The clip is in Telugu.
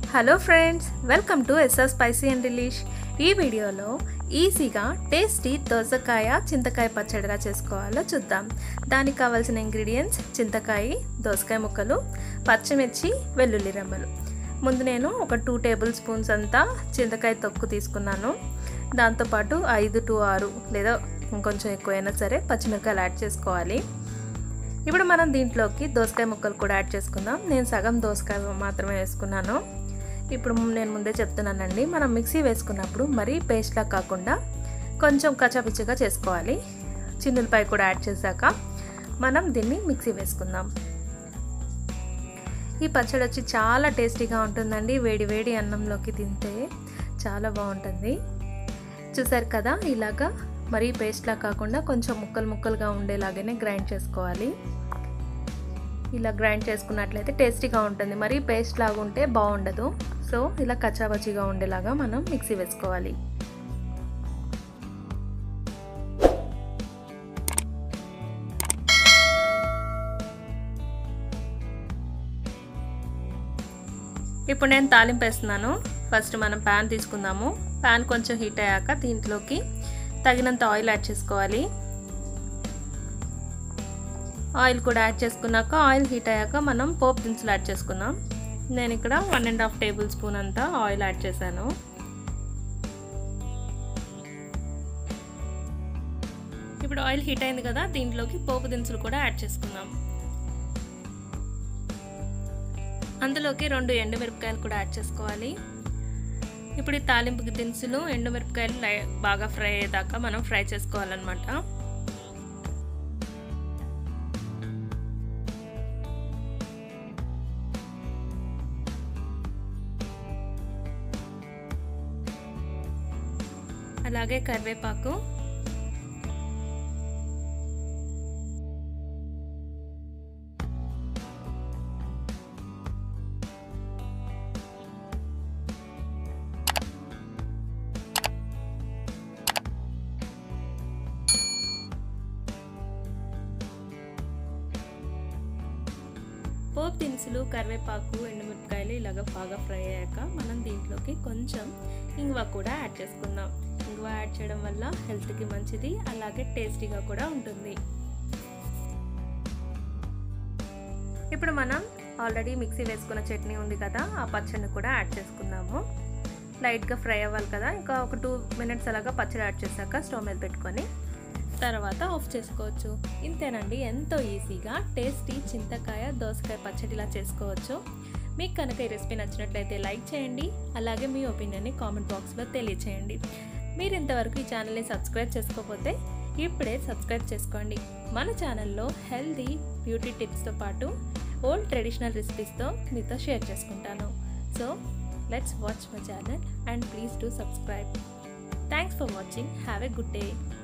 hello friends welcome to SR spicy and relish ఈ వీడియోలో ఈజీగా టేస్టీ దోసకాయ చింతకాయ పచ్చడి ఎలా చేసుకోవాలో చూద్దాం దానికి కావాల్సిన ఇంగ్రీడియంట్స్ చింతకాయ దోసకాయ ముక్కలు పచ్చిమిర్చి వెల్లుల్లి రెమ్మలు ముందు నేను ఒక టూ టేబుల్ స్పూన్స్ అంతా చింతకాయ తొక్కు తీసుకున్నాను దాంతోపాటు ఐదు టు ఆరు లేదా ఇంకొంచెం ఎక్కువైనా సరే పచ్చిమిరకాయలు యాడ్ చేసుకోవాలి ఇప్పుడు మనం దీంట్లోకి దోసకాయ ముక్కలు కూడా యాడ్ చేసుకుందాం నేను సగం దోసకాయ మాత్రమే వేసుకున్నాను ఇప్పుడు నేను ముందే చెప్తున్నానండి మనం మిక్సీ వేసుకున్నప్పుడు మరీ పేస్ట్లా కాకుండా కొంచెం కచ్చాపిచ్చిగా చేసుకోవాలి చిన్నులపై కూడా యాడ్ చేశాక మనం దీన్ని మిక్సీ వేసుకుందాం ఈ పచ్చడి వచ్చి చాలా టేస్టీగా ఉంటుందండి వేడి వేడి అన్నంలోకి తింటే చాలా బాగుంటుంది చూసారు కదా ఇలాగా మరీ పేస్ట్లా కాకుండా కొంచెం ముక్కలు ముక్కలుగా ఉండేలాగానే గ్రైండ్ చేసుకోవాలి ఇలా గ్రైండ్ చేసుకున్నట్లయితే టేస్టీగా ఉంటుంది మరీ పేస్ట్ లాగా ఉంటే బాగుండదు సో ఇలా కచ్చాబచ్చిగా ఉండేలాగా మనం మిక్సీ వేసుకోవాలి ఇప్పుడు నేను తాలింపు వేస్తున్నాను ఫస్ట్ మనం ప్యాన్ తీసుకుందాము ప్యాన్ కొంచెం హీట్ అయ్యాక దీంట్లోకి తగినంత ఆయిల్ యాడ్ చేసుకోవాలి ఆయిల్ కూడా యాడ్ చేసుకున్నాక ఆయిల్ హీట్ అయ్యాక మనం పోపు దినుసులు యాడ్ చేసుకుందాం నేను ఇక్కడ one and half tablespoon అంతా ఆయిల్ యాడ్ చేశాను ఇప్పుడు ఆయిల్ హీట్ అయింది కదా దీంట్లోకి పోపు దినుసులు కూడా యాడ్ చేసుకుందాం అందులోకి రెండు ఎండుమిరపకాయలు కూడా యాడ్ చేసుకోవాలి ఇప్పుడు ఈ తాలింపు దినుసులు ఎండుమిరపకాయలు బాగా ఫ్రై అయ్యేదాకా మనం ఫ్రై చేసుకోవాలన్నమాట అలాగే కరివేపాకు పోపు దినుసులు కరివేపాకు ఎండుమిరపకాయలు ఇలాగ బాగా ఫ్రై అయ్యాక మనం దీంట్లోకి కొంచెం ఇంగువ కూడా యాడ్ చేసుకుందాం ఇంగువ యాడ్ చేయడం వల్ల హెల్త్కి మంచిది అలాగే టేస్టీగా కూడా ఉంటుంది ఇప్పుడు మనం ఆల్రెడీ మిక్సీ వేసుకున్న చట్నీ ఉంది కదా ఆ పచ్చడిని కూడా యాడ్ చేసుకుందాము లైట్గా ఫ్రై అవ్వాలి కదా ఇంకా ఒక టూ మినిట్స్ అలాగా పచ్చడి యాడ్ చేశాక స్టవ్ మీద పెట్టుకొని తర్వాత ఆఫ్ చేసుకోవచ్చు ఇంతేనండి ఎంతో ఈజీగా టేస్టీ చింతకాయ దోసకాయ పచ్చడిలా చేసుకోవచ్చు మీకు కనుక ఈ రెసిపీ నచ్చినట్లయితే లైక్ చేయండి అలాగే మీ ఒపీనియన్ని కామెంట్ బాక్స్లో తెలియచేయండి మీరు ఇంతవరకు ఈ ఛానల్ని సబ్స్క్రైబ్ చేసుకోకపోతే ఇప్పుడే సబ్స్క్రైబ్ చేసుకోండి మన ఛానల్లో హెల్దీ బ్యూటీ టిప్స్తో పాటు ఓల్డ్ ట్రెడిషనల్ రెసిపీస్తో మీతో షేర్ చేసుకుంటాను so let's watch my channel and please do subscribe thanks for watching have a good day